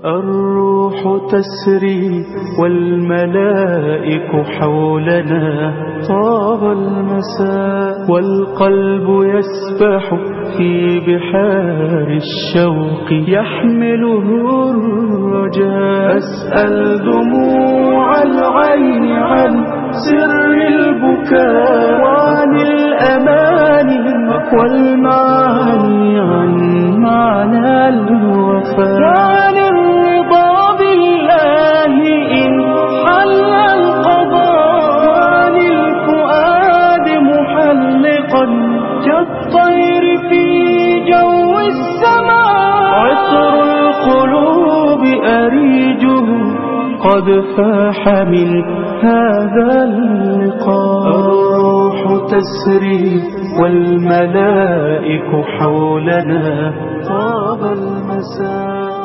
الروح تسري والملائك حولنا طاب المساء والقلب يسبح في بحار الشوق يحمله الرجاء أسأل دموع العين عن سر البكاء وعن الأماني والمعاني عن معنى الوفاء وعن الرضا بالله إن حل القضاء وعن الفؤاد محلقا كالطير في جو السماء عطر القلوب أريجه قد فاح من هذا اللقاء الروح تسري والملائك حولنا طاب المساء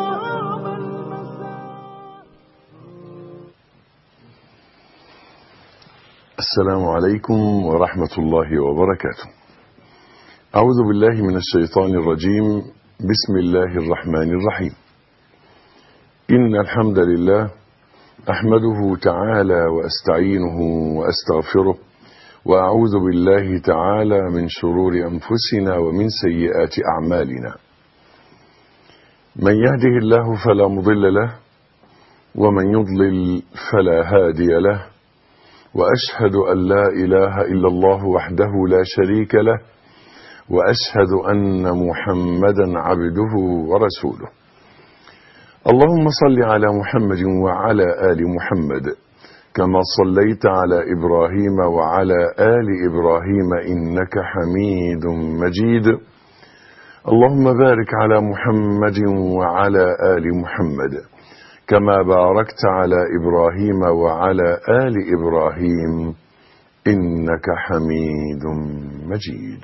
السلام عليكم ورحمة الله وبركاته أعوذ بالله من الشيطان الرجيم بسم الله الرحمن الرحيم إن الحمد لله أحمده تعالى وأستعينه وأستغفره وأعوذ بالله تعالى من شرور أنفسنا ومن سيئات أعمالنا من يهده الله فلا مضل له ومن يضلل فلا هادي له وأشهد أن لا إله إلا الله وحده لا شريك له وأشهد أن محمدا عبده ورسوله اللهم صل على محمد وعلى آل محمد كما صليت على إبراهيم وعلى آل إبراهيم إنك حميد مجيد اللهم بارك على محمد وعلى آل محمد كما باركت على إبراهيم وعلى آل إبراهيم إنك حميد مجيد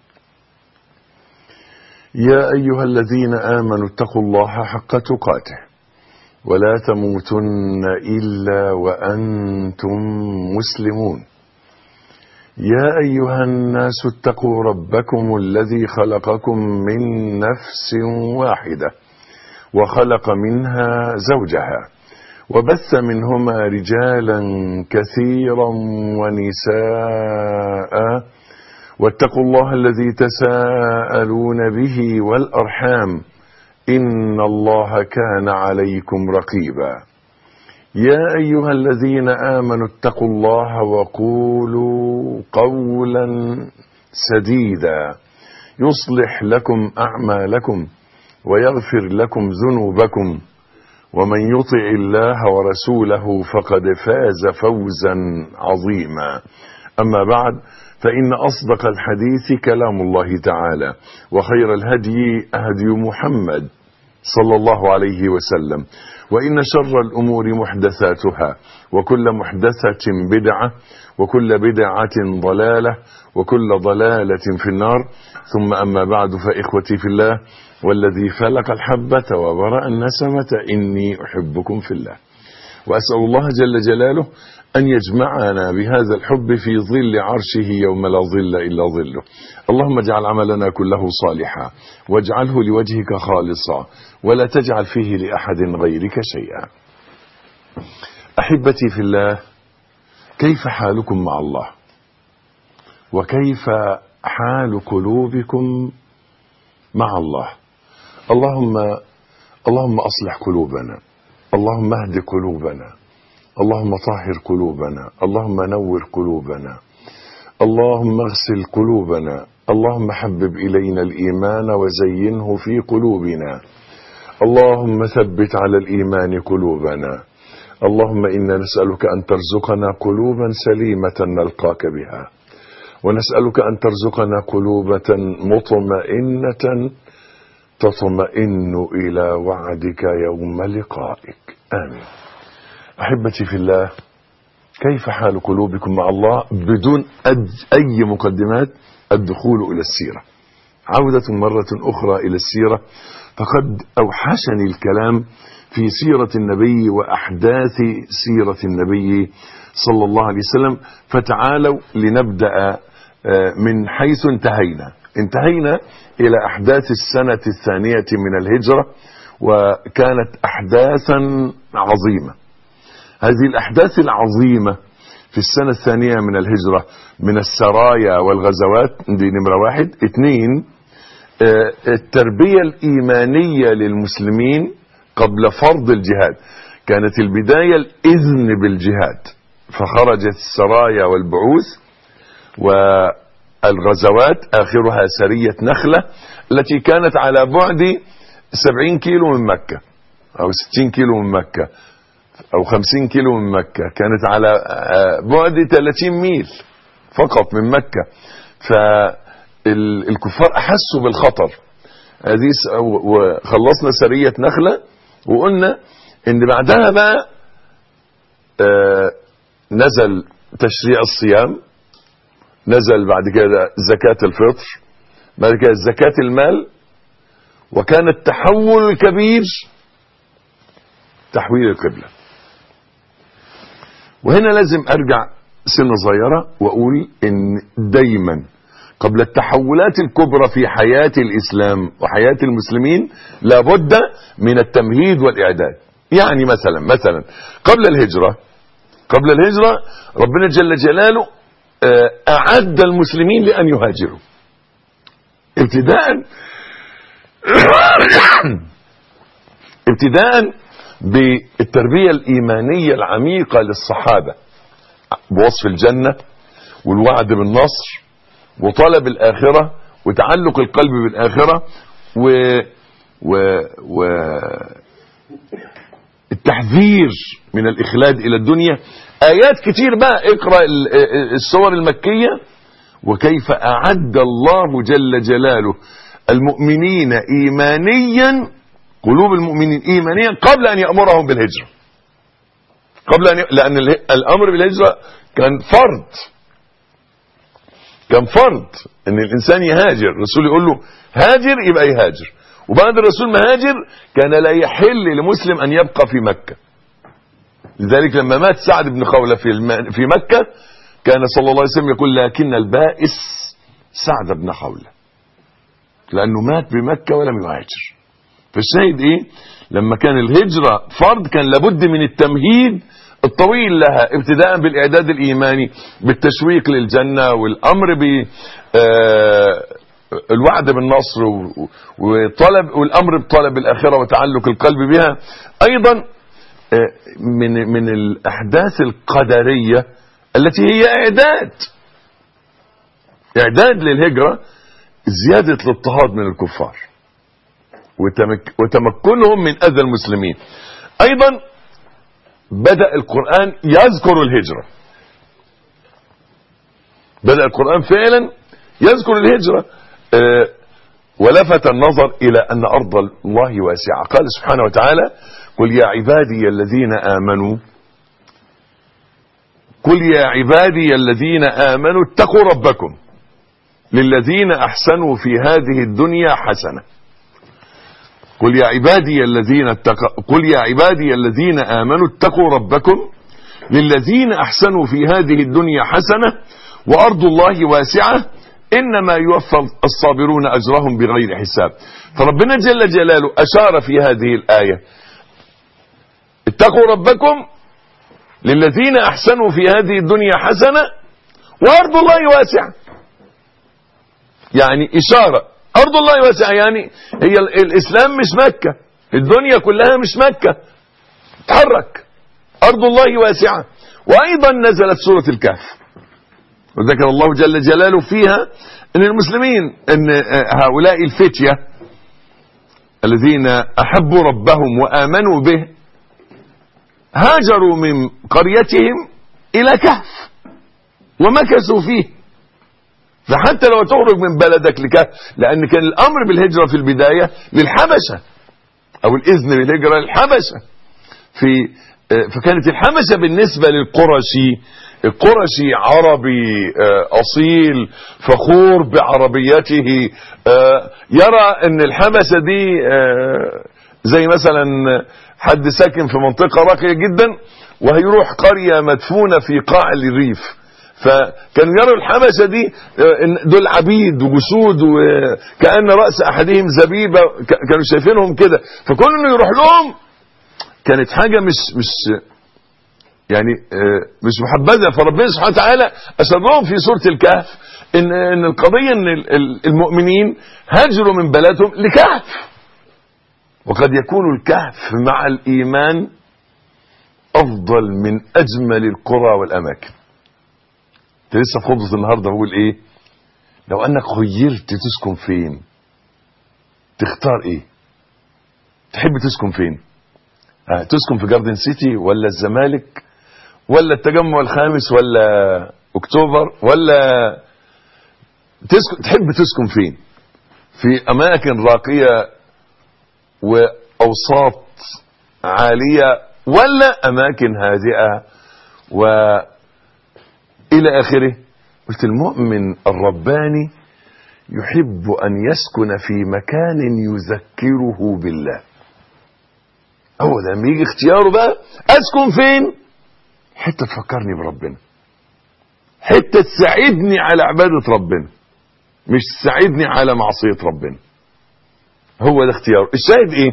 يا أيها الذين آمنوا اتقوا الله حق تقاته ولا تموتن إلا وأنتم مسلمون يا أيها الناس اتقوا ربكم الذي خلقكم من نفس واحدة وخلق منها زوجها وبث منهما رجالا كثيرا ونساء واتقوا الله الذي تساءلون به والأرحام إن الله كان عليكم رقيبا يا أيها الذين آمنوا اتقوا الله وقولوا قولا سديدا يصلح لكم أعمالكم ويغفر لكم ذنوبكم ومن يطع الله ورسوله فقد فاز فوزا عظيما أما بعد فإن أصدق الحديث كلام الله تعالى وخير الهدي هدي محمد صلى الله عليه وسلم وإن شر الأمور محدثاتها وكل محدثة بدعة وكل بدعة ضلالة وكل ضلالة في النار ثم أما بعد فإخوتي في الله والذي فلق الحبة وبرأ النسمة إني أحبكم في الله وأسأل الله جل جلاله أن يجمعنا بهذا الحب في ظل عرشه يوم لا ظل إلا ظله اللهم اجعل عملنا كله صالحا واجعله لوجهك خالصا ولا تجعل فيه لأحد غيرك شيئا أحبتي في الله كيف حالكم مع الله وكيف حال قلوبكم مع الله اللهم اللهم أصلح قلوبنا اللهم اهد قلوبنا اللهم طهر قلوبنا اللهم نور قلوبنا اللهم اغسل قلوبنا اللهم حبب إلينا الإيمان وزينه في قلوبنا اللهم ثبت على الإيمان قلوبنا اللهم إنا نسألك أن ترزقنا قلوبا سليمة نلقاك بها ونسألك أن ترزقنا قلوبة مطمئنة تطمئن إلى وعدك يوم لقائك آمين أحبتي في الله كيف حال قلوبكم مع الله بدون أي مقدمات الدخول إلى السيرة عودة مرة أخرى إلى السيرة فقد أوحشني الكلام في سيرة النبي وأحداث سيرة النبي صلى الله عليه وسلم فتعالوا لنبدأ من حيث انتهينا انتهينا إلى أحداث السنة الثانية من الهجرة وكانت أحداثا عظيمة هذه الأحداث العظيمة في السنة الثانية من الهجرة من السرايا والغزوات دي نمرة واحد اثنين آه، التربية الإيمانية للمسلمين قبل فرض الجهاد كانت البداية الإذن بالجهاد فخرجت السرايا والبعوث والغزوات آخرها سرية نخلة التي كانت على بعد 70 كيلو من مكة أو 60 كيلو من مكة أو 50 كيلو من مكة كانت على آه، بعد 30 ميل فقط من مكة فالكفار أحسوا بالخطر هذه س- و- وخلصنا سرية نخلة وقلنا ان بعدها بقى آه، نزل تشريع الصيام نزل بعد كده زكاة الفطر بعد كده زكاة المال وكان التحول الكبير تحويل القبلة وهنا لازم ارجع سنة صغيرة واقول ان دايما قبل التحولات الكبرى في حياة الاسلام وحياة المسلمين لابد من التمهيد والاعداد يعني مثلا مثلا قبل الهجرة قبل الهجرة ربنا جل جلاله آه، اعد المسلمين لان يهاجروا ابتداء ابتداء بالتربية الإيمانية العميقة للصحابة بوصف الجنة والوعد بالنصر وطلب الآخرة وتعلق القلب بالآخرة و, و, و التحذير من الإخلاد إلى الدنيا آيات كتير بقى اقرأ ال- السور المكية وكيف أعد الله جل جلاله المؤمنين إيمانيا قلوب المؤمنين إيمانيا قبل أن يأمرهم بالهجرة قبل أن ي... لأن اله- الأمر بالهجرة كان فرض كان فرض أن الإنسان يهاجر الرسول يقول له هاجر يبقى يهاجر وبعد الرسول ما هاجر كان لا يحل لمسلم أن يبقى في مكة لذلك لما مات سعد بن خولة في, الم... في مكة كان صلى الله عليه وسلم يقول لكن البائس سعد بن خولة لأنه مات بمكة ولم يهاجر فالشاهد ايه لما كان الهجرة فرض كان لابد من التمهيد الطويل لها ابتداء بالاعداد الايماني بالتشويق للجنة والامر ب آه، الوعد بالنصر و- وطلب والامر بطلب الاخرة وتعلق القلب بها ايضا آه، من من الاحداث القدرية التي هي اعداد اعداد للهجرة زيادة الاضطهاد من الكفار وتمك وتمكنهم من اذى المسلمين ايضا بدا القران يذكر الهجره بدا القران فعلا يذكر الهجره آه، ولفت النظر الى ان ارض الله واسعه قال سبحانه وتعالى قل يا عبادي الذين امنوا قل يا عبادي الذين امنوا اتقوا ربكم للذين احسنوا في هذه الدنيا حسنه قل يا عبادي الذين اتقوا قل يا عبادي الذين امنوا اتقوا ربكم للذين احسنوا في هذه الدنيا حسنه وارض الله واسعه انما يوفى الصابرون اجرهم بغير حساب فربنا جل جلاله اشار في هذه الايه اتقوا ربكم للذين احسنوا في هذه الدنيا حسنه وارض الله واسعه يعني إشارة أرض الله واسعة يعني هي ال- الإسلام مش مكة الدنيا كلها مش مكة تحرك أرض الله واسعة وأيضا نزلت سورة الكهف وذكر الله جل جلاله فيها أن المسلمين أن آه، هؤلاء الفتية الذين أحبوا ربهم وآمنوا به هاجروا من قريتهم إلى كهف ومكثوا فيه فحتى لو تخرج من بلدك لكهف لأن كان الأمر بالهجرة في البداية للحبشة أو الإذن بالهجرة للحبشة في آه، فكانت الحبشة بالنسبة للقرشي القرشي عربي آه، أصيل فخور بعربيته آه، يرى أن الحبشة دي آه، زي مثلا حد ساكن في منطقة راقية جدا وهيروح قرية مدفونة في قاع الريف فكانوا يروا الحبشه دي آه، إن دول عبيد وجسود وكان راس احدهم زبيبه ك- كانوا شايفينهم كده فكون انه يروح لهم كانت حاجه مش مش يعني آه، مش محبذه فربنا سبحانه وتعالى اشار لهم في سوره الكهف ان ان القضيه ان ال- ال- المؤمنين هاجروا من بلدهم لكهف وقد يكون الكهف مع الايمان افضل من اجمل القرى والاماكن انت لسه في خطبه النهارده بقول ايه لو انك خيرت تسكن فين تختار ايه تحب تسكن فين آه تسكن في جاردن سيتي ولا الزمالك ولا التجمع الخامس ولا اكتوبر ولا تسكن تحب تسكن فين في اماكن راقيه واوساط عاليه ولا اماكن هادئه و الى اخره قلت المؤمن الرباني يحب ان يسكن في مكان يذكره بالله هو ده لما يجي اختياره بقى اسكن فين حته تفكرني بربنا حته تساعدني على عباده ربنا مش تساعدني على معصيه ربنا هو ده اختياره الشاهد ايه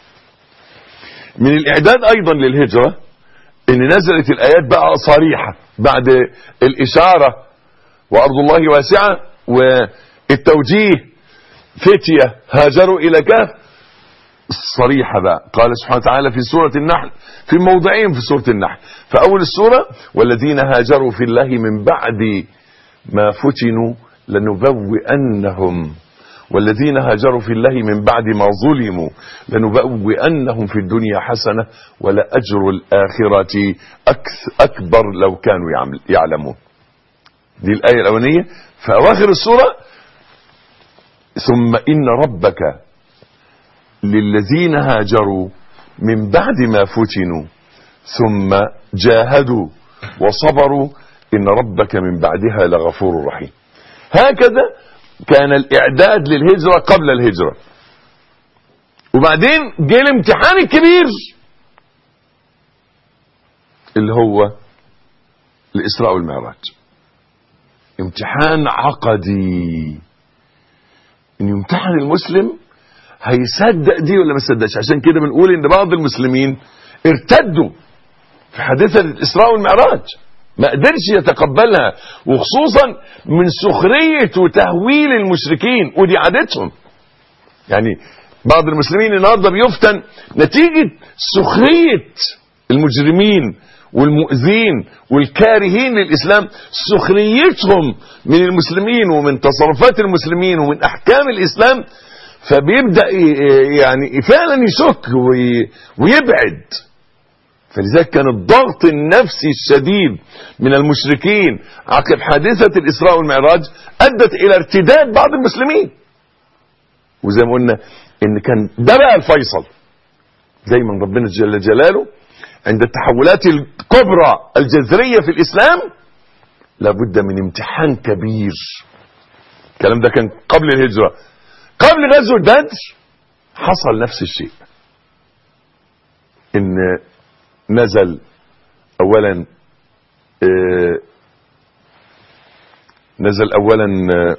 من الاعداد ايضا للهجره ان نزلت الايات بقى صريحه بعد الاشاره وارض الله واسعه والتوجيه فتيه هاجروا الى كهف صريحة بقى قال سبحانه وتعالى في سورة النحل في موضعين في سورة النحل فأول السورة والذين هاجروا في الله من بعد ما فتنوا لنبوئنهم والذين هاجروا في الله من بعد ما ظلموا لنبوئنهم في الدنيا حسنة ولأجر الآخرة أكث أكبر لو كانوا يعمل يعلمون دي الآية الأولانية في أواخر السورة ثم إن ربك للذين هاجروا من بعد ما فتنوا ثم جاهدوا وصبروا إن ربك من بعدها لغفور رحيم هكذا كان الإعداد للهجرة قبل الهجرة وبعدين جه الامتحان الكبير اللي هو الإسراء والمعراج امتحان عقدي ان يمتحن المسلم هيصدق دي ولا ما يصدقش عشان كده بنقول ان بعض المسلمين ارتدوا في حادثة الإسراء والمعراج ما قدرش يتقبلها وخصوصا من سخرية وتهويل المشركين ودي عادتهم يعني بعض المسلمين النهارده بيفتن نتيجة سخرية المجرمين والمؤذين والكارهين للإسلام سخريتهم من المسلمين ومن تصرفات المسلمين ومن أحكام الإسلام فبيبدأ ي- يعني فعلا يشك وي- ويبعد فلذلك كان الضغط النفسي الشديد من المشركين عقب حادثة الإسراء والمعراج أدت إلى ارتداد بعض المسلمين وزي ما قلنا إن كان ده بقى الفيصل دايما ربنا جل جلاله عند التحولات الكبرى الجذرية في الإسلام لابد من امتحان كبير الكلام ده كان قبل الهجرة قبل غزوة بدر حصل نفس الشيء ان نزل اولا آه، نزل اولا آه،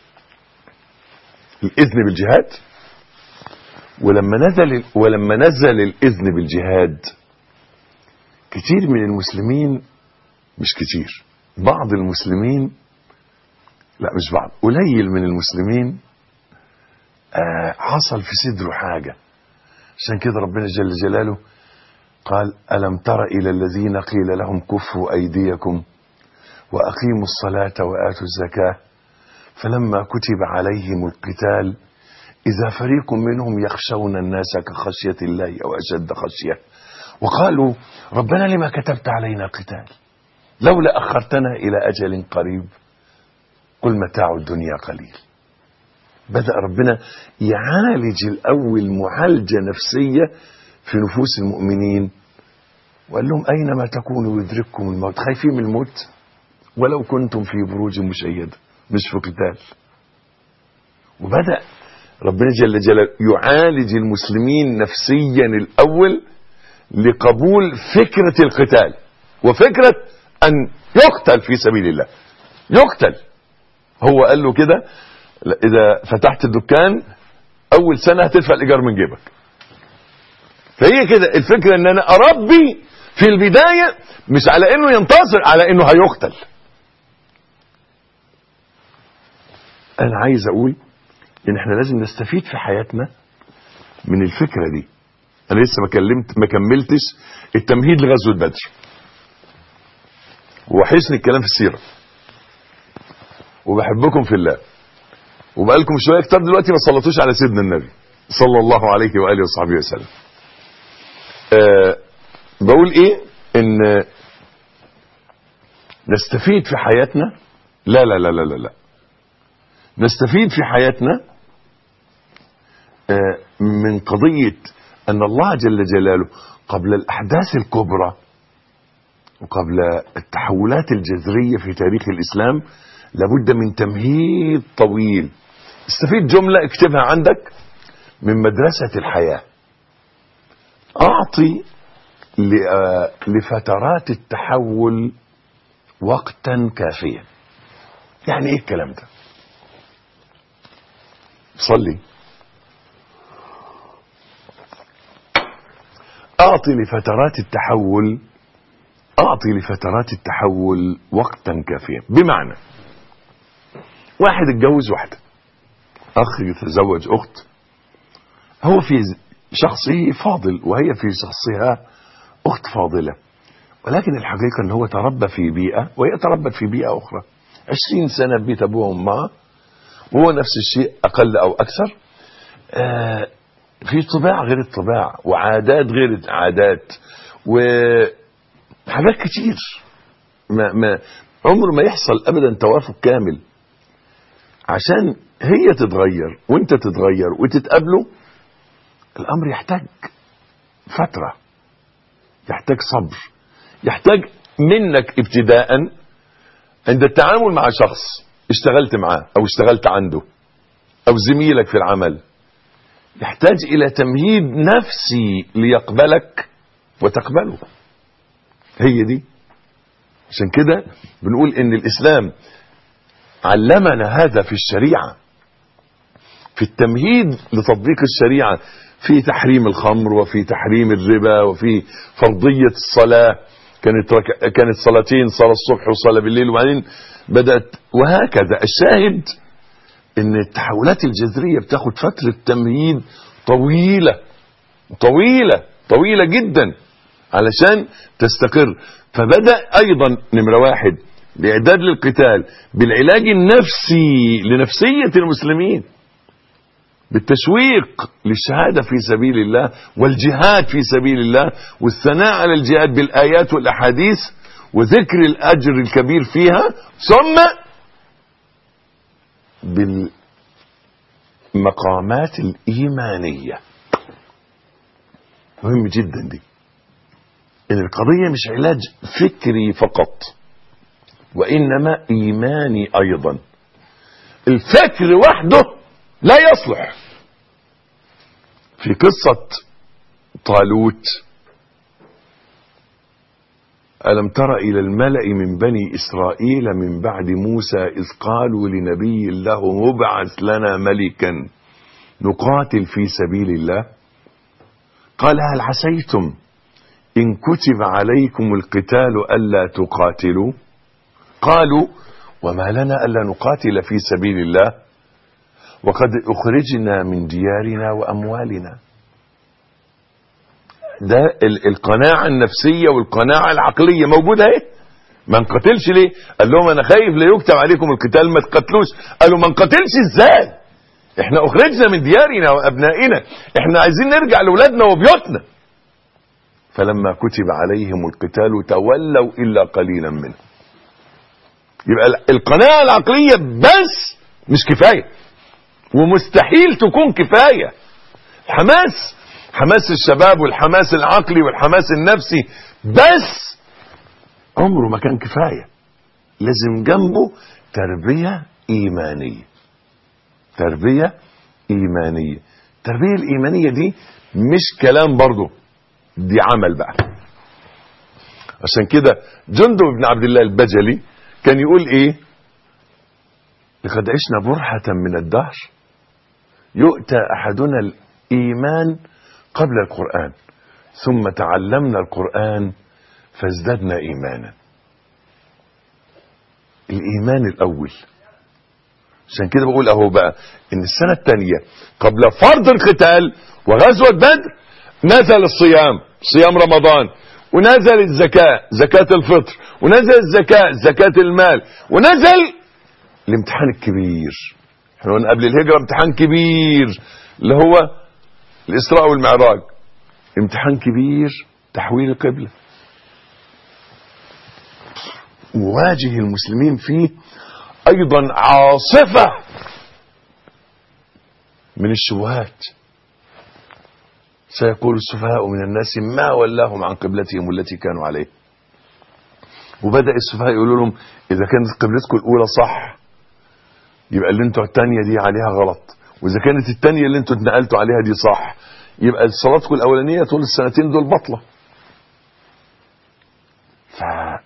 الاذن بالجهاد ولما نزل ولما نزل الاذن بالجهاد كتير من المسلمين مش كتير بعض المسلمين لا مش بعض قليل من المسلمين آه حصل في صدره حاجة عشان كده ربنا جل جلاله قال ألم تر إلى الذين قيل لهم كفوا أيديكم وأقيموا الصلاة وآتوا الزكاة فلما كتب عليهم القتال إذا فريق منهم يخشون الناس كخشية الله أو أشد خشية وقالوا ربنا لما كتبت علينا القتال لولا أخرتنا إلى أجل قريب قل متاع الدنيا قليل بدأ ربنا يعالج الأول معالجة نفسية في نفوس المؤمنين وقال لهم أينما تكونوا يدرككم الموت خايفين من الموت ولو كنتم في بروج مشيدة مش في قتال وبدأ ربنا جل جلاله يعالج المسلمين نفسيا الأول لقبول فكرة القتال وفكرة ان يقتل في سبيل الله يقتل هو قال له كده لا، اذا فتحت الدكان اول سنه هتدفع الايجار من جيبك فهي كده الفكره ان انا اربي في البدايه مش على انه ينتصر على انه هيقتل انا عايز اقول ان احنا لازم نستفيد في حياتنا من الفكره دي انا لسه ما كلمت ما كملتش التمهيد لغزوه بدر وحسن الكلام في السيره وبحبكم في الله وبقالكم شويه كتاب دلوقتي ما صلتوش على سيدنا النبي صلى الله عليه واله وصحبه وسلم أه بقول ايه ان نستفيد في حياتنا لا لا لا لا لا, لا. نستفيد في حياتنا آه، من قضية أن الله جل جلاله قبل الأحداث الكبرى وقبل التحولات الجذرية في تاريخ الإسلام لابد من تمهيد طويل استفيد جملة اكتبها عندك من مدرسة الحياة أعطي ل- آه، لفترات التحول وقتا كافيا يعني ايه الكلام ده صلي أعطي لفترات التحول أعطي لفترات التحول وقتا كافيا بمعنى واحد اتجوز واحدة أخ يتزوج أخت هو في شخصه فاضل وهي في شخصها أخت فاضلة ولكن الحقيقة أنه هو تربى في بيئة وهي تربت في بيئة أخرى عشرين سنة في بيت أبوها وأمها وهو نفس الشيء أقل أو أكثر آه في طباع غير الطباع وعادات غير العادات وحاجات كتير ما ما عمره ما يحصل ابدا توافق كامل عشان هي تتغير وانت تتغير وتتقابلوا الامر يحتاج فتره يحتاج صبر يحتاج منك ابتداء عند التعامل مع شخص اشتغلت معاه او اشتغلت عنده او زميلك في العمل يحتاج الى تمهيد نفسي ليقبلك وتقبله هي دي عشان كده بنقول ان الاسلام علمنا هذا في الشريعه في التمهيد لتطبيق الشريعه في تحريم الخمر وفي تحريم الربا وفي فرضيه الصلاه كانت رك... كانت صلاتين صلاه الصبح وصلاه بالليل وبعدين بدات وهكذا الشاهد ان التحولات الجذريه بتاخد فتره تمهيد طويله طويله طويله جدا علشان تستقر فبدا ايضا نمره واحد الاعداد للقتال بالعلاج النفسي لنفسيه المسلمين بالتشويق للشهاده في سبيل الله والجهاد في سبيل الله والثناء على الجهاد بالايات والاحاديث وذكر الاجر الكبير فيها ثم بالمقامات الإيمانية مهم جدا دي إن القضية مش علاج فكري فقط وإنما إيماني أيضا الفكر وحده لا يصلح في قصة طالوت ألم تر إلى الملأ من بني إسرائيل من بعد موسى إذ قالوا لنبي له مبعث لنا ملكا نقاتل في سبيل الله قال هل عسيتم إن كتب عليكم القتال ألا تقاتلوا قالوا وما لنا ألا نقاتل في سبيل الله وقد أخرجنا من ديارنا وأموالنا ده ال- القناعة النفسية والقناعة العقلية موجودة اهي ما نقاتلش ليه قال لهم انا خايف لا يكتب عليكم القتال ما تقتلوش قالوا ما نقاتلش ازاي احنا اخرجنا من ديارنا وابنائنا احنا عايزين نرجع لاولادنا وبيوتنا فلما كتب عليهم القتال تولوا الا قليلا منهم يبقى ال- القناعة العقلية بس مش كفاية ومستحيل تكون كفاية حماس حماس الشباب والحماس العقلي والحماس النفسي بس عمره ما كان كفاية لازم جنبه تربية إيمانية تربية إيمانية التربية الإيمانية دي مش كلام برضه دي عمل بقى عشان كده جندب بن عبد الله البجلي كان يقول ايه لقد عشنا برهة من الدهر يؤتى احدنا الايمان قبل القرآن ثم تعلمنا القرآن فازددنا ايمانا الايمان الاول عشان كده بقول اهو بقى ان السنة الثانية قبل فرض القتال وغزوة بدر نزل الصيام صيام رمضان ونزل الزكاة زكاة الفطر ونزل الزكاة زكاة المال ونزل الامتحان الكبير احنا قلنا قبل الهجرة امتحان كبير اللي هو الإسراء والمعراج امتحان كبير تحويل القبلة وواجه المسلمين فيه أيضا عاصفة من الشبهات سيقول السفهاء من الناس ما ولاهم عن قبلتهم التي كانوا عليه وبدأ السفهاء يقولوا لهم إذا كانت قبلتكم الأولى صح يبقى اللي انتوا الثانية دي عليها غلط وإذا كانت الثانية اللي انتوا اتنقلتوا عليها دي صح يبقى صلاتكم الأولانية طول السنتين دول بطلة ف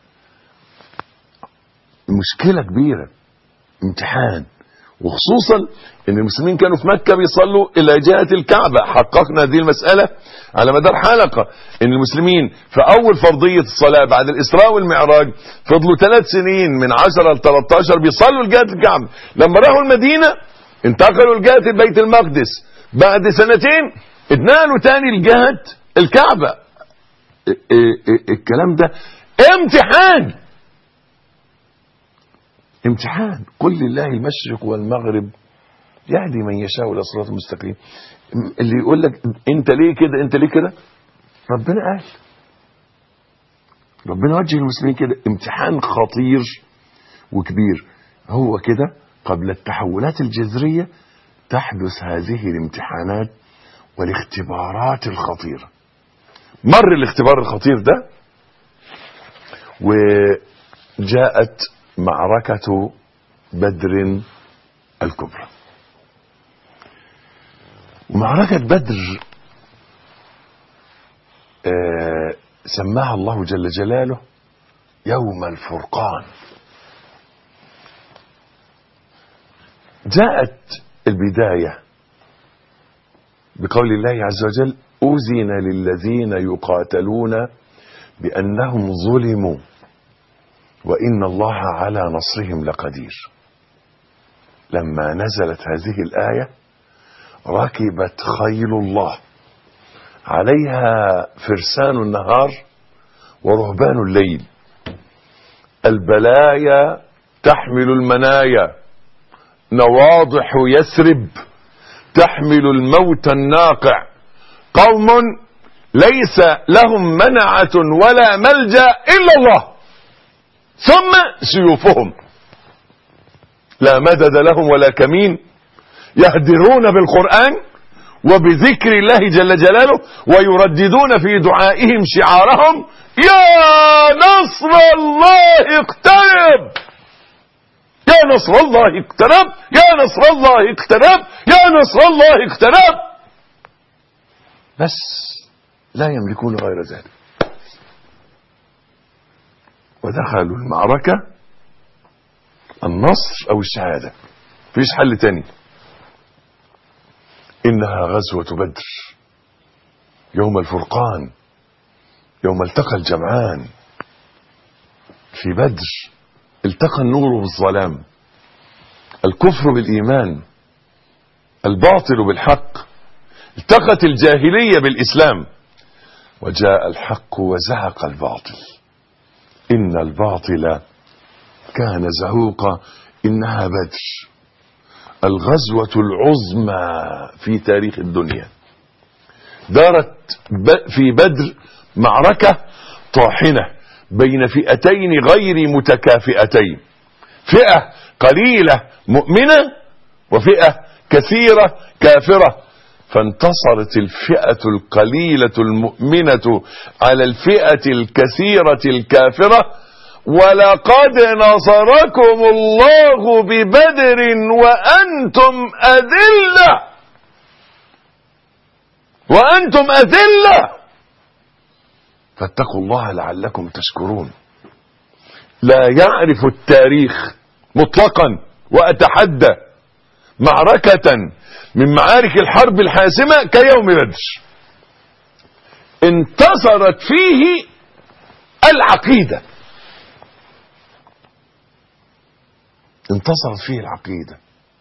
مشكلة كبيرة امتحان وخصوصا ان المسلمين كانوا في مكة بيصلوا الى جهة الكعبة حققنا هذه المسألة على مدار حلقة ان المسلمين في اول فرضية الصلاة بعد الاسراء والمعراج فضلوا ثلاث سنين من 10 ل 13 بيصلوا لجهة الكعبة لما راحوا المدينة انتقلوا لجهة بيت المقدس بعد سنتين اتنقلوا تاني لجهة الكعبة ا- ا- ا- الكلام ده امتحان امتحان قل لله المشرق والمغرب يهدي من يشاء الى صراط مستقيم اللي يقول لك انت ليه كده انت ليه كده ربنا قال ربنا وجه المسلمين كده امتحان خطير وكبير هو كده قبل التحولات الجذرية تحدث هذه الامتحانات والاختبارات الخطيرة مر الاختبار الخطير ده وجاءت معركة بدر الكبرى ومعركة بدر آه سماها الله جل جلاله يوم الفرقان جاءت البداية بقول الله عز وجل أذن للذين يقاتلون بأنهم ظلموا وإن الله على نصرهم لقدير لما نزلت هذه الآية ركبت خيل الله عليها فرسان النهار ورهبان الليل البلايا تحمل المنايا نواضح يثرب تحمل الموت الناقع قوم ليس لهم منعة ولا ملجأ إلا الله ثم سيوفهم لا مدد لهم ولا كمين يهدرون بالقرآن وبذكر الله جل جلاله ويرددون في دعائهم شعارهم يا نصر الله اقترب يا نصر الله اقترب يا نصر الله اقترب يا نصر الله اقترب بس لا يملكون غير ذلك ودخلوا المعركة النصر او الشهادة مفيش حل تاني انها غزوة بدر يوم الفرقان يوم التقى الجمعان في بدر التقى النور بالظلام الكفر بالايمان الباطل بالحق التقت الجاهلية بالاسلام وجاء الحق وزهق الباطل ان الباطل كان زهوقا انها بدر الغزوة العظمى في تاريخ الدنيا دارت في بدر معركة طاحنة بين فئتين غير متكافئتين فئة قليلة مؤمنة وفئة كثيرة كافرة فانتصرت الفئة القليلة المؤمنة على الفئة الكثيرة الكافرة ولقد نصركم الله ببدر وأنتم أذلة وأنتم أذلة فاتقوا الله لعلكم تشكرون لا يعرف التاريخ مطلقا وأتحدى معركة من معارك الحرب الحاسمة كيوم بدر انتصرت فيه العقيدة انتصرت فيه العقيدة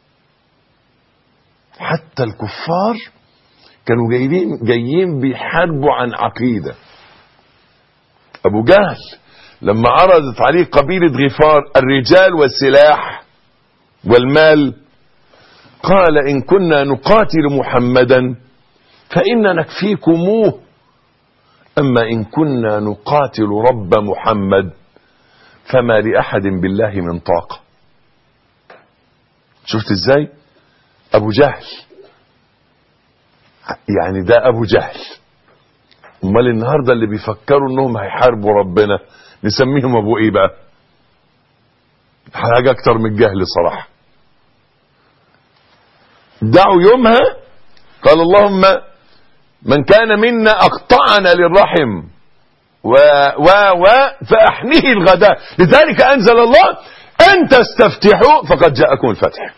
حتى الكفار كانوا جايين جايين بيحاربوا عن عقيدة أبو جهل لما عرضت عليه قبيلة غفار الرجال والسلاح والمال قال إن كنا نقاتل محمدا فإن نكفيكموه أما إن كنا نقاتل رب محمد فما لأحد بالله من طاقة شفت ازاي أبو جهل يعني ده أبو جهل امال النهاردة اللي بيفكروا انهم هيحاربوا ربنا نسميهم ابو ايه بقى حاجة اكتر من الجهل صراحة دعوا يومها قال اللهم من كان منا اقطعنا للرحم و و و فاحنيه الغداء لذلك انزل الله ان تستفتحوا فقد جاءكم الفتح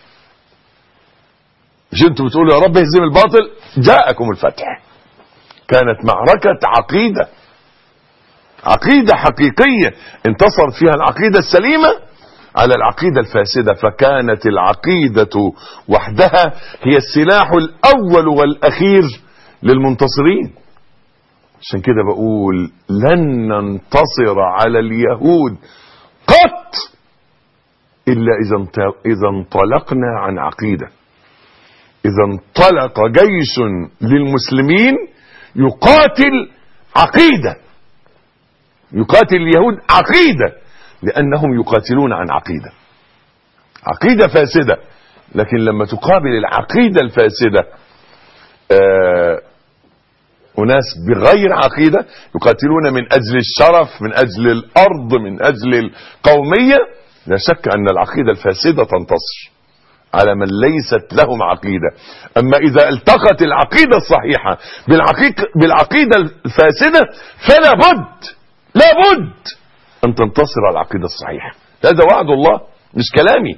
مش انتوا بتقولوا يا رب اهزم الباطل جاءكم الفتح كانت معركة عقيدة عقيدة حقيقية انتصرت فيها العقيدة السليمة على العقيدة الفاسدة فكانت العقيدة وحدها هي السلاح الأول والأخير للمنتصرين عشان كده بقول لن ننتصر على اليهود قط إلا إذا إذا انطلقنا عن عقيدة إذا انطلق جيش للمسلمين يقاتل عقيدة يقاتل اليهود عقيدة لأنهم يقاتلون عن عقيدة عقيدة فاسدة لكن لما تقابل العقيدة الفاسدة آه أناس بغير عقيدة يقاتلون من أجل الشرف من أجل الأرض من أجل القومية لا شك أن العقيدة الفاسدة تنتصر على من ليست لهم عقيدة أما إذا التقت العقيدة الصحيحة بالعقيدة, بالعقيدة الفاسدة فلا بد لا بد أن تنتصر على العقيدة الصحيحة هذا وعد الله مش كلامي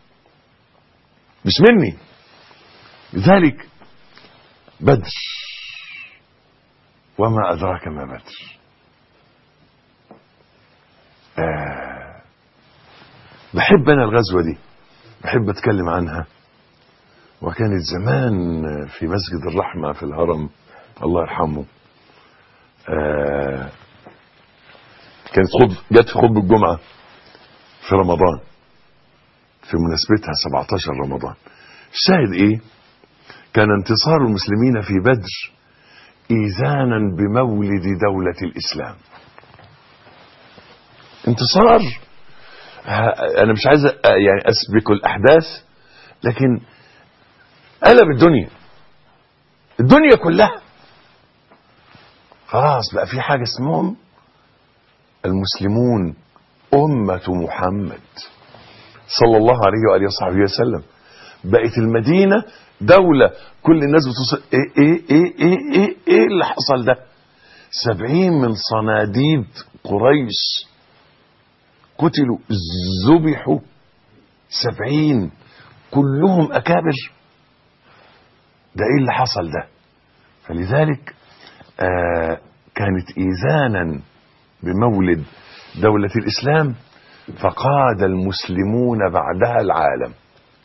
مش مني لذلك بدر وما أدراك ما بدر آه بحب أنا الغزوة دي بحب أتكلم عنها وكانت زمان في مسجد الرحمة في الهرم الله يرحمه آه كانت خب جت في خطبة الجمعة في رمضان في مناسبتها 17 رمضان الشاهد ايه كان انتصار المسلمين في بدر ايذانا بمولد دولة الاسلام انتصار انا مش عايز يعني اسبق الاحداث لكن قلب الدنيا الدنيا كلها خلاص بقى في حاجة اسمهم المسلمون أمة محمد صلى الله عليه وآله وصحبه وسلم بقت المدينة دولة كل الناس بتصل ايه ايه ايه ايه ايه, إيه اللي حصل ده سبعين من صناديد قريش قتلوا ذبحوا سبعين كلهم أكابر ده ايه اللي حصل ده فلذلك آه كانت إيذانا بمولد دولة الإسلام فقاد المسلمون بعدها العالم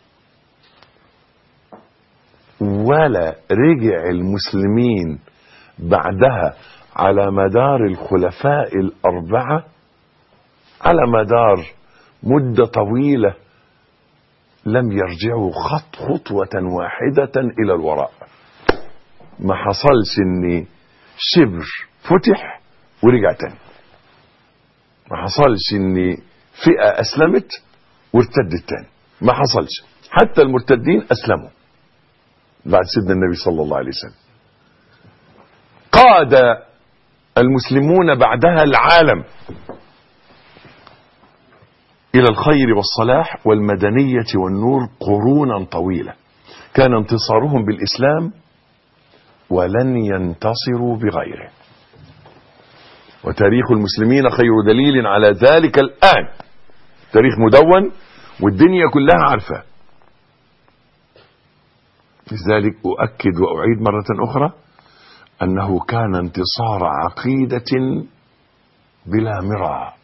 ولا رجع المسلمين بعدها على مدار الخلفاء الأربعة على مدار مدة طويلة لم يرجعوا خط خطوة واحدة إلى الوراء ما حصلش ان شبر فتح ورجع تاني ما حصلش ان فئة اسلمت وارتدت تاني ما حصلش حتى المرتدين اسلموا بعد سيدنا النبي صلى الله عليه وسلم قاد المسلمون بعدها العالم الى الخير والصلاح والمدنية والنور قرونا طويلة كان انتصارهم بالاسلام ولن ينتصروا بغيره وتاريخ المسلمين خير دليل على ذلك الآن تاريخ مدون والدنيا كلها عارفة لذلك أؤكد وأعيد مرة أخرى أنه كان انتصار عقيدة بلا مراء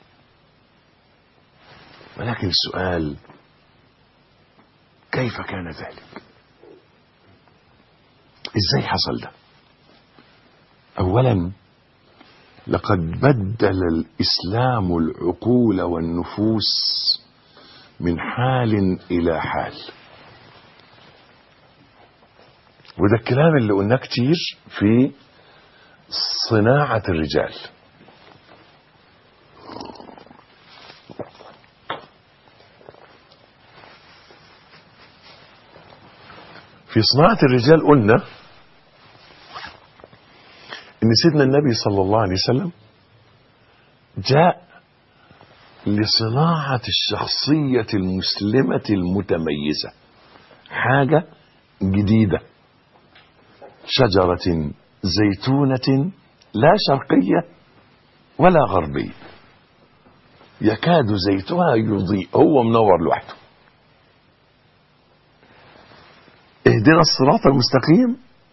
ولكن السؤال كيف كان ذلك ازاي حصل ده اولا لقد بدل الاسلام العقول والنفوس من حال الى حال وده الكلام اللي قلناه كتير في صناعة الرجال في صناعة الرجال قلنا ان سيدنا النبي صلى الله عليه وسلم جاء لصناعة الشخصية المسلمة المتميزة حاجة جديدة شجرة زيتونة لا شرقية ولا غربية يكاد زيتها يضيء هو منور لوحده اهدنا الصراط المستقيم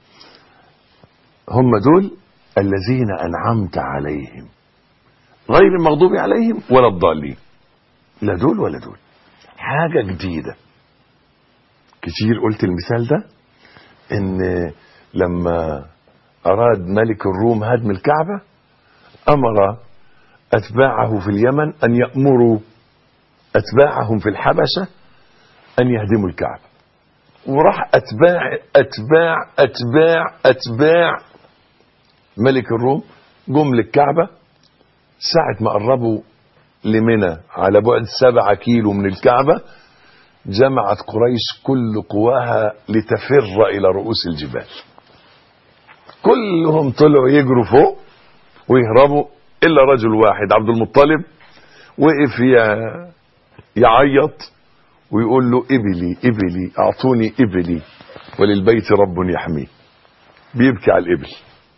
هم دول الذين أنعمت عليهم غير المغضوب عليهم ولا الضالين لا دول ولا دول حاجة جديدة كتير قلت المثال ده ان لما اراد ملك الروم هدم الكعبة امر اتباعه في اليمن ان يأمروا اتباعهم في الحبشة ان يهدموا الكعبة وراح اتباع اتباع اتباع اتباع ملك الروم جم للكعبة ساعة ما قربوا لمنى على بعد سبعة كيلو من الكعبة جمعت قريش كل قواها لتفر إلى رؤوس الجبال كلهم طلعوا يجروا فوق ويهربوا إلا رجل واحد عبد المطلب وقف ي- يعيط ويقول له إبلي إبلي أعطوني إبلي وللبيت رب يحميه بيبكي على الإبل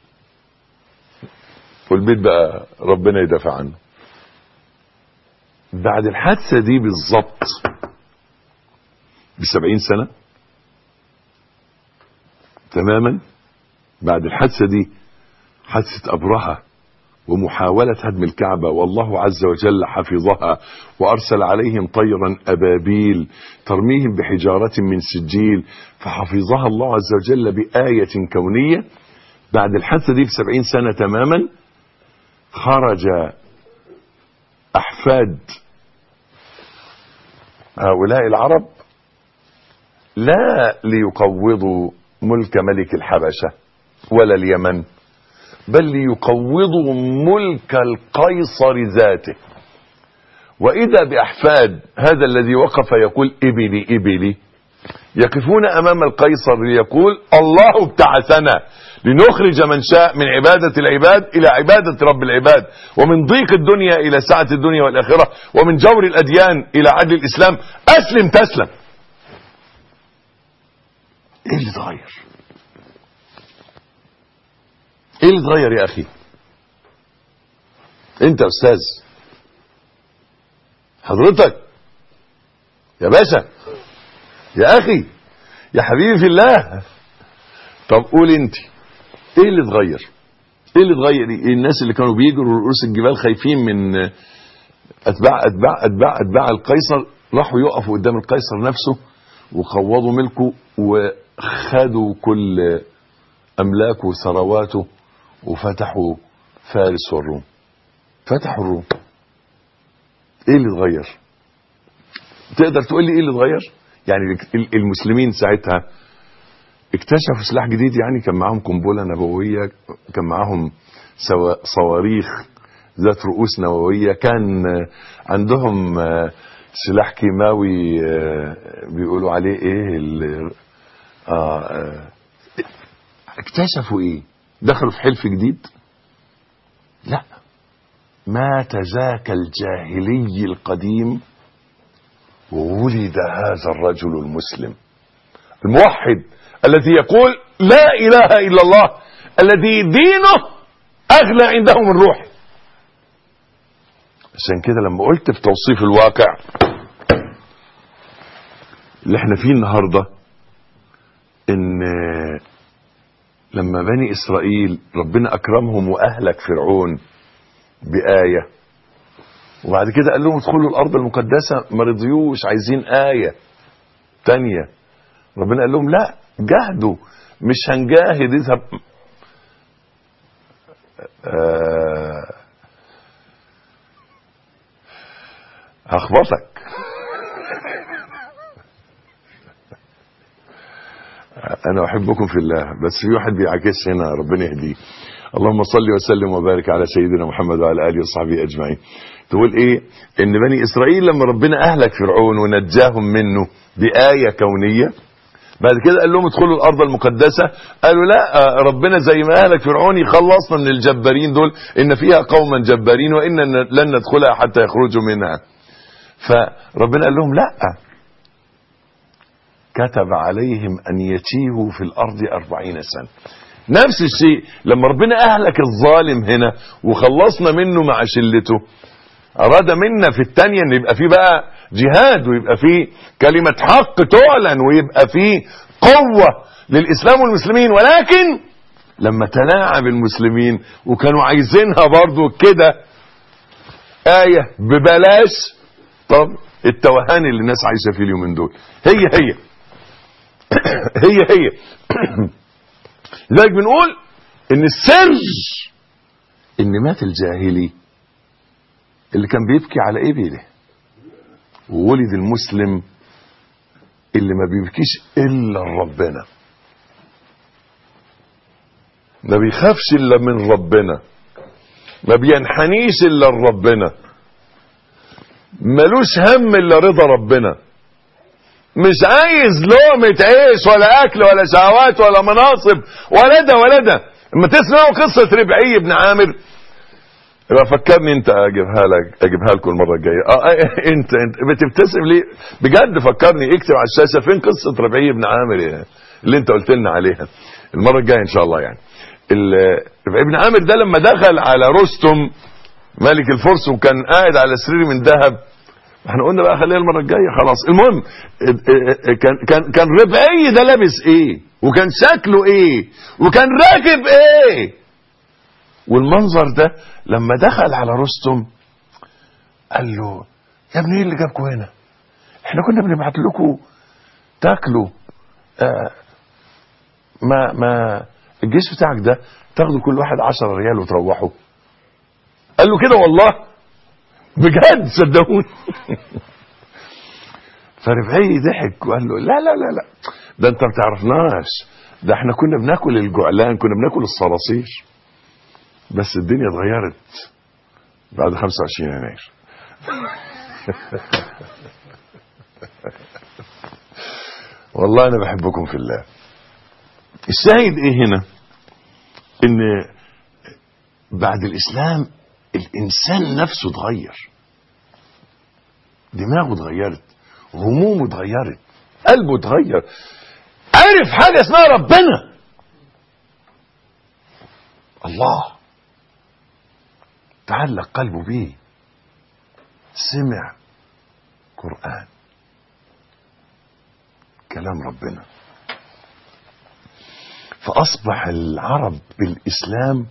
والبيت بقى ربنا يدافع عنه بعد الحادثة دي بالظبط بسبعين سنة تماما بعد الحادثة دي حادثة أبرهة ومحاولة هدم الكعبة والله عز وجل حفظها وأرسل عليهم طيرا أبابيل ترميهم بحجارة من سجيل فحفظها الله عز وجل بآية كونية بعد الحادثة دي بسبعين سنة تماما خرج أحفاد هؤلاء العرب لا ليقوضوا ملك ملك الحبشة ولا اليمن بل ليقوضوا ملك القيصر ذاته وإذا بأحفاد هذا الذي وقف يقول إبلي إبلي يقفون أمام القيصر ليقول الله ابتعثنا لنخرج من شاء من عبادة العباد إلى عبادة رب العباد ومن ضيق الدنيا إلى سعة الدنيا والآخرة ومن جور الأديان إلى عدل الإسلام أسلم تسلم إيه اللي اتغير إيه اللي اتغير يا أخي أنت يا أستاذ حضرتك يا باشا يا أخي يا حبيبي في الله طب قول انت ايه اللي اتغير ايه اللي اتغير إيه الناس اللي كانوا بيجروا رؤوس الجبال خايفين من اتباع اتباع اتباع اتباع القيصر راحوا يقفوا قدام القيصر نفسه وقوضوا ملكه وخدوا كل املاكه وثرواته وفتحوا فارس والروم فتحوا الروم ايه اللي اتغير تقدر تقول لي ايه اللي اتغير يعني المسلمين ساعتها اكتشفوا سلاح جديد يعني كان معاهم قنبله نوويه كان معاهم سوا- صواريخ ذات رؤوس نوويه كان عندهم سلاح كيماوي بيقولوا عليه ايه ال- آه آه، اكتشفوا ايه دخلوا في حلف جديد لا مات ذاك الجاهلي القديم وولد هذا الرجل المسلم الموحد الذي يقول لا اله الا الله الذي دينه اغلى عنده من روحه عشان كده لما قلت في توصيف الواقع اللي احنا فيه النهارده ان لما بني اسرائيل ربنا اكرمهم واهلك فرعون بايه وبعد كده قال لهم ادخلوا الارض المقدسه ما رضيوش عايزين ايه تانية ربنا قال لهم لا جاهدوا مش هنجاهد اذهب آه هخبطك انا احبكم في الله بس في واحد بيعكس هنا ربنا يهديه اللهم صل وسلم وبارك على سيدنا محمد وعلى اله وصحبه اجمعين تقول ايه ان بني اسرائيل لما ربنا اهلك فرعون ونجاهم منه بايه كونيه بعد كده قال لهم ادخلوا الارض المقدسه قالوا لا ربنا زي ما اهلك فرعون يخلصنا من الجبارين دول ان فيها قوما جبارين وان لن ندخلها حتى يخرجوا منها فربنا قال لهم لا كتب عليهم أن يتيهوا في الأرض أربعين سنة نفس الشيء لما ربنا أهلك الظالم هنا وخلصنا منه مع شلته أراد منا في الثانية أن يبقى فيه بقى جهاد ويبقى فيه كلمة حق تعلن ويبقى فيه قوة للإسلام والمسلمين ولكن لما تلاعب المسلمين وكانوا عايزينها برضو كده آية ببلاش طب التوهان اللي الناس عايشة فيه اليومين دول هي هي هي هي لذلك بنقول ان السر ان مات الجاهلي اللي كان بيبكي على ابله وولد المسلم اللي ما بيبكيش الا ربنا ما بيخافش الا من ربنا ما بينحنيش الا لربنا ملوش هم الا رضا ربنا مش عايز لقمة عيش ولا اكل ولا شهوات ولا مناصب ولا ده ولا ده اما تسمعوا قصة ربعي بن عامر يبقى فكرني انت اجيبها لك اجيبها لكم المره الجايه اه انت انت بتبتسم ليه بجد فكرني اكتب على الشاشه فين قصه ربعي بن عامر اللي انت قلت لنا عليها المره الجايه ان شاء الله يعني ربعي بن عامر ده لما دخل على رستم ملك الفرس وكان قاعد على سرير من ذهب احنا قلنا بقى خليها المره الجايه خلاص المهم كان كان كان ربعي ده لابس ايه وكان شكله ايه وكان راكب ايه والمنظر ده لما دخل على رستم قال له يا ابني ايه اللي جابكم هنا احنا كنا بنبعت لكم تاكلوا آه ما ما الجيش بتاعك ده تاخدوا كل واحد عشرة ريال وتروحوا قال له كده والله بجد صدقوني فربعي ضحك وقال له لا لا لا لا ده انت ما تعرفناش ده احنا كنا بناكل الجعلان كنا بناكل الصراصير بس الدنيا اتغيرت بعد 25 يناير والله انا بحبكم في الله الشاهد ايه هنا ان بعد الاسلام الانسان نفسه اتغير دماغه اتغيرت همومه اتغيرت قلبه اتغير عرف حاجه اسمها ربنا الله تعلق قلبه بيه سمع قرآن كلام ربنا فأصبح العرب بالإسلام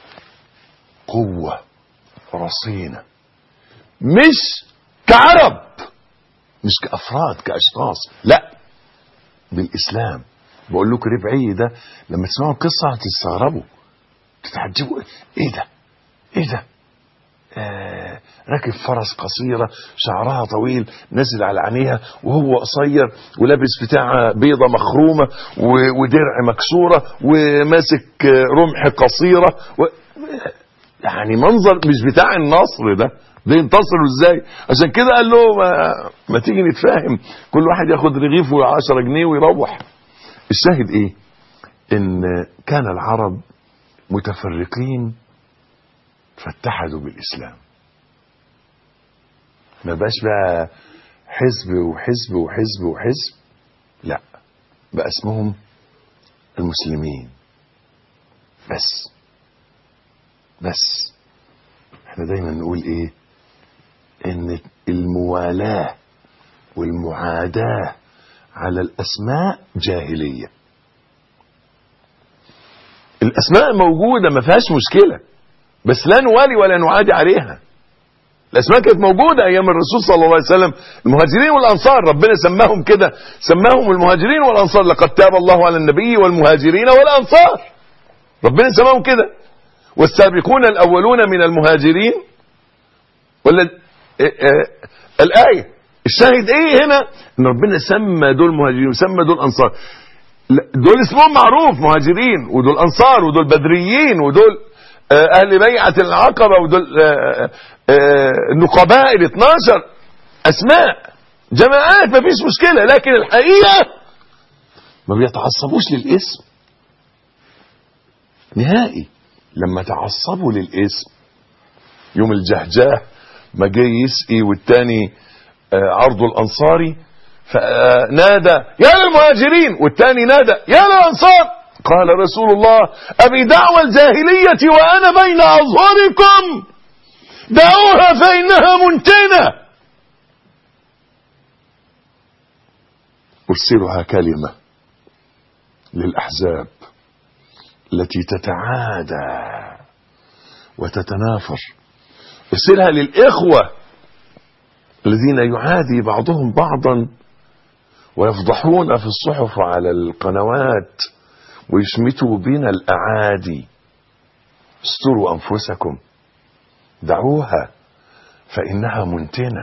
قوة رصينة مش كعرب مش كأفراد كأشخاص لا بالإسلام بقول لكم ربعي ده لما تسمعوا القصة هتستغربوا تتعجبوا ايه ده ايه ده آه راكب فرس قصيرة شعرها طويل نزل على عينيها وهو قصير ولابس بتاع بيضة مخرومة ودرع مكسورة وماسك رمح قصيرة و يعني منظر مش بتاع النصر ده ده ينتصروا ازاي عشان كده قال له ما, ما تيجي نتفاهم كل واحد ياخد رغيف و10 جنيه ويروح الشاهد ايه ان كان العرب متفرقين فاتحدوا بالإسلام ما بقاش بقى حزب وحزب وحزب وحزب لا بقى اسمهم المسلمين بس بس احنا دايما نقول ايه الموالاة والمعاداة على الأسماء جاهلية الأسماء موجودة ما فيهاش مشكلة بس لا نوالي ولا نعادي عليها الأسماء كانت موجودة أيام الرسول صلى الله عليه وسلم المهاجرين والأنصار ربنا سماهم كده سماهم المهاجرين والأنصار لقد تاب الله على النبي والمهاجرين والأنصار ربنا سماهم كده والسابقون الأولون من المهاجرين ولا اه اه الآية الشاهد ايه هنا ان ربنا سمى دول مهاجرين وسمى دول انصار دول اسمهم معروف مهاجرين ودول انصار ودول بدريين ودول اهل بيعة العقبة ودول النقباء ال 12 اسماء جماعات ما فيش مشكلة لكن الحقيقة ما بيتعصبوش للاسم نهائي لما تعصبوا للاسم يوم الجهجاه ما جاي يسقي والتاني عرض الانصاري فنادى يا للمهاجرين والتاني نادى يا للانصار قال رسول الله ابي دعوى الجاهلية وانا بين اظهركم دعوها فانها منتنة ارسلها كلمة للاحزاب التي تتعادى وتتنافر ارسلها للاخوة الذين يعادي بعضهم بعضا ويفضحون في الصحف على القنوات ويشمتوا بنا الأعادي استروا أنفسكم دعوها فإنها منتنة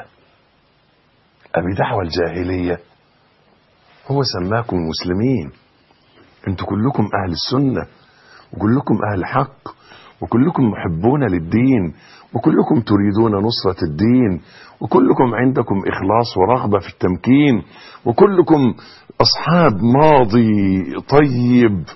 أبي دعوة الجاهلية هو سماكم مسلمين انتوا كلكم أهل السنة وكلكم أهل حق وكلكم محبون للدين وكلكم تريدون نصرة الدين وكلكم عندكم إخلاص ورغبة في التمكين وكلكم أصحاب ماضي طيب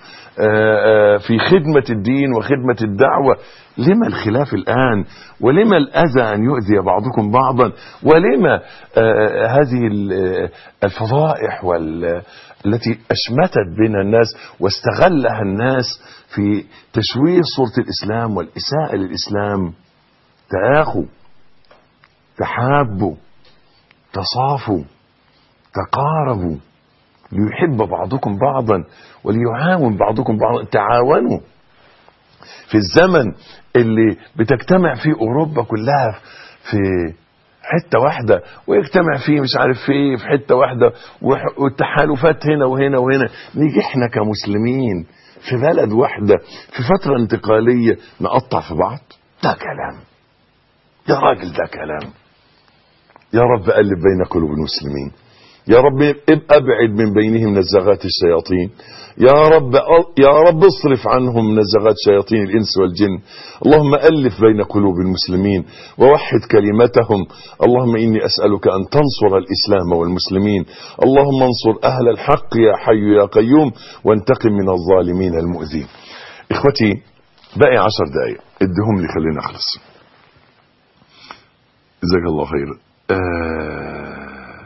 في خدمة الدين وخدمة الدعوة لما الخلاف الآن ولما الأذى أن يؤذي بعضكم بعضا ولما هذه الفضائح التي أشمتت بنا الناس واستغلها الناس في تشويه صورة الإسلام والإساءة للإسلام تآخوا تحابوا تصافوا تقاربوا ليحب بعضكم بعضا وليعاون بعضكم بعضا تعاونوا في الزمن اللي بتجتمع فيه أوروبا كلها في حتة واحدة ويجتمع فيه مش عارف في في حتة واحدة والتحالفات هنا وهنا وهنا نيجي احنا كمسلمين في بلد واحدة في فترة انتقالية نقطع في بعض ده كلام يا راجل ده كلام يا رب ألف بين قلوب المسلمين يا رب ابعد من بينهم نزغات الشياطين يا رب يا رب اصرف عنهم نزغات شياطين الانس والجن اللهم الف بين قلوب المسلمين ووحد كلمتهم اللهم اني اسالك ان تنصر الاسلام والمسلمين اللهم انصر اهل الحق يا حي يا قيوم وانتقم من الظالمين المؤذين اخوتي باقي عشر دقائق ادهم لي خلينا اخلص جزاك الله خير آه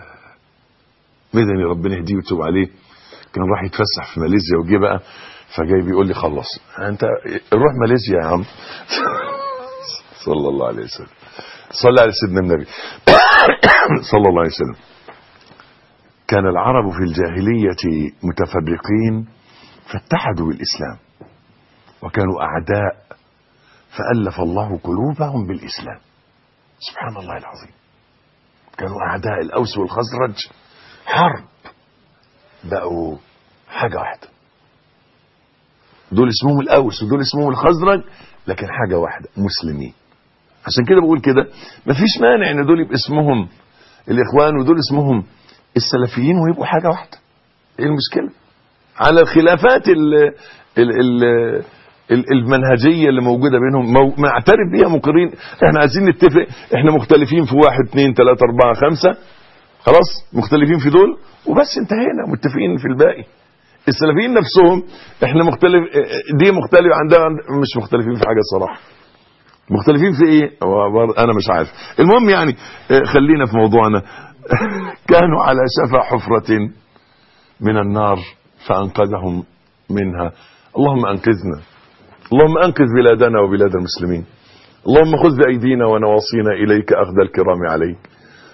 مدني ربنا يهديه ويتوب عليه كان راح يتفسح في ماليزيا وجه بقى فجاي بيقول لي خلص انت روح ماليزيا يا عم صلى الله عليه وسلم صلى على سيدنا النبي صلى الله عليه وسلم كان العرب في الجاهلية متفرقين فاتحدوا بالإسلام وكانوا أعداء فألف الله قلوبهم بالإسلام سبحان الله العظيم كانوا أعداء الأوس والخزرج حرب بقوا حاجة واحدة دول اسمهم الأوس ودول اسمهم الخزرج لكن حاجة واحدة مسلمين عشان كده بقول كده مفيش مانع ان دول يبقى اسمهم الاخوان ودول اسمهم السلفيين ويبقوا حاجة واحدة ايه المشكلة على الخلافات ال ال ال المنهجية اللي موجودة بينهم مو... معترف بيها مقرين احنا عايزين نتفق احنا مختلفين في واحد اثنين ثلاثة اربعة خمسة خلاص مختلفين في دول وبس انتهينا متفقين في الباقي السلفيين نفسهم احنا مختلف دي مختلف عندها مش مختلفين في حاجة صراحة مختلفين في ايه انا مش عارف المهم يعني خلينا في موضوعنا كانوا على شفا حفرة من النار فانقذهم منها اللهم انقذنا اللهم انقذ بلادنا وبلاد المسلمين اللهم خذ بايدينا ونواصينا اليك اخذ الكرام عليك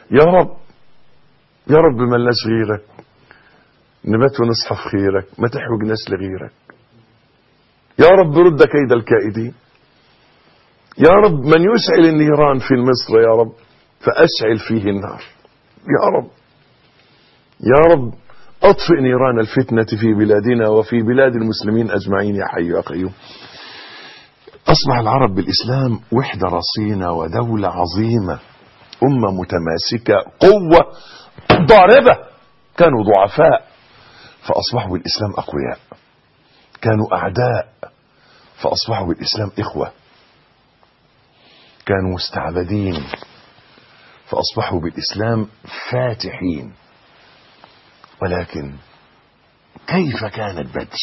يا رب يا رب ما لناش غيرك نبات ونصحى في خيرك ما تحوجناش لغيرك يا رب رد كيد الكائدين يا رب من يشعل النيران في مصر يا رب فأشعل فيه النار يا رب يا رب أطفئ نيران الفتنة في بلادنا وفي بلاد المسلمين أجمعين يا حي يا قيوم أصبح العرب بالإسلام وحدة رصينة ودولة عظيمة أمة متماسكة قوة ضاربة كانوا ضعفاء فأصبحوا بالإسلام أقوياء كانوا أعداء فأصبحوا بالإسلام إخوة كانوا مستعبدين فأصبحوا بالإسلام فاتحين ولكن كيف كانت بدر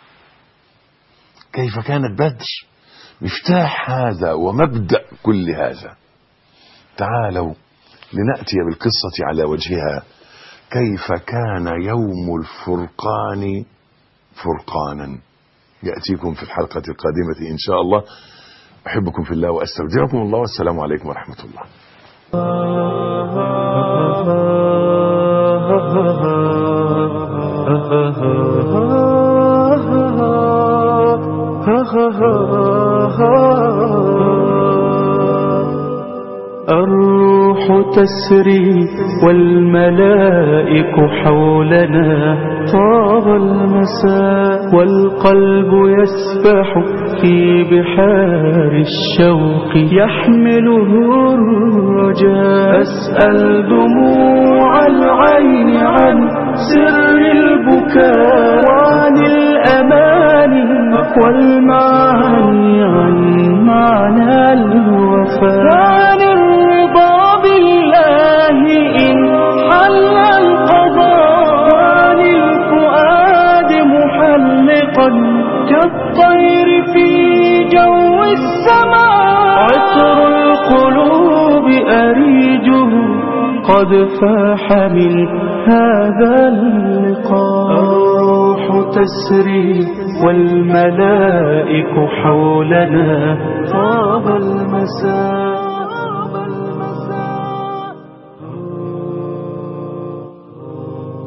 كيف كانت بدر مفتاح هذا ومبدأ كل هذا تعالوا لنأتي بالقصة على وجهها كيف كان يوم الفرقان فرقانا يأتيكم في الحلقة القادمة إن شاء الله أحبكم في الله وأستودعكم الله والسلام عليكم ورحمة الله الروح تسري والملائك حولنا طاب المساء والقلب يسبح في بحار الشوق يحمله الرجاء أسأل دموع العين عن سر البكاء وعن الأماني والمعاني عن معنى الوفاء عن الرضا بالله إن حل القضاء عن الفؤاد محلقا كالطير في جو السماء عطر القلوب أريجه قد فاح من هذا اللقاء الروح تسري والملائك حولنا طاب المساء